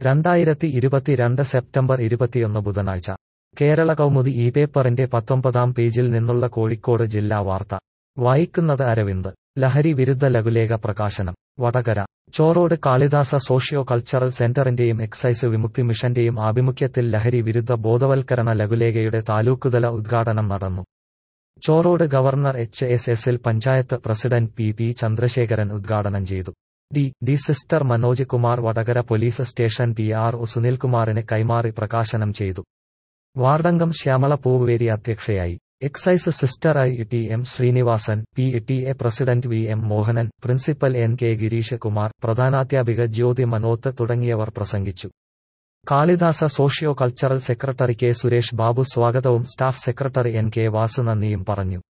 രണ്ടായിരത്തി ഇരുപത്തിരണ്ട് സെപ്റ്റംബർ ഇരുപത്തിയൊന്ന് ബുധനാഴ്ച കേരള കൗമുദി ഈ പേപ്പറിന്റെ പത്തൊമ്പതാം പേജിൽ നിന്നുള്ള കോഴിക്കോട് ജില്ലാ വാർത്ത വായിക്കുന്നത് അരവിന്ദ് ലഹരി വിരുദ്ധ ലഘുലേഖ പ്രകാശനം വടകര ചോറോട് കാളിദാസ സോഷ്യോ കൾച്ചറൽ സെന്ററിന്റെയും എക്സൈസ് വിമുക്തി മിഷന്റെയും ആഭിമുഖ്യത്തിൽ ലഹരി വിരുദ്ധ ബോധവൽക്കരണ ലഘുലേഖയുടെ താലൂക്കുതല ഉദ്ഘാടനം നടന്നു ചോറോട് ഗവർണർ എച്ച് എസ് എസിൽ panchayat president P P Chandrasekharan ഉദ്ഘാടനം ചെയ്തു D D sister Manoj Kumar Vadakara police station P R O സുനിൽകുമാറിന് കൈമാറി പ്രകാശനം ചെയ്തു വാർഡംഗം ശ്യാമള പൂവേരി അധ്യക്ഷയായി excise sister I T M Srinivasan P T A president V M Mohanan principal N K Gireesh Kumar പ്രധാനാധ്യാപിക ജ്യോതി മനോത്ത് തുടങ്ങിയവർ പ്രസംഗിച്ചു Kalidasa socio cultural secretary K Suresh Babu സ്വാഗതവും staff secretary N K Vasu നന്ദിയും പറഞ്ഞു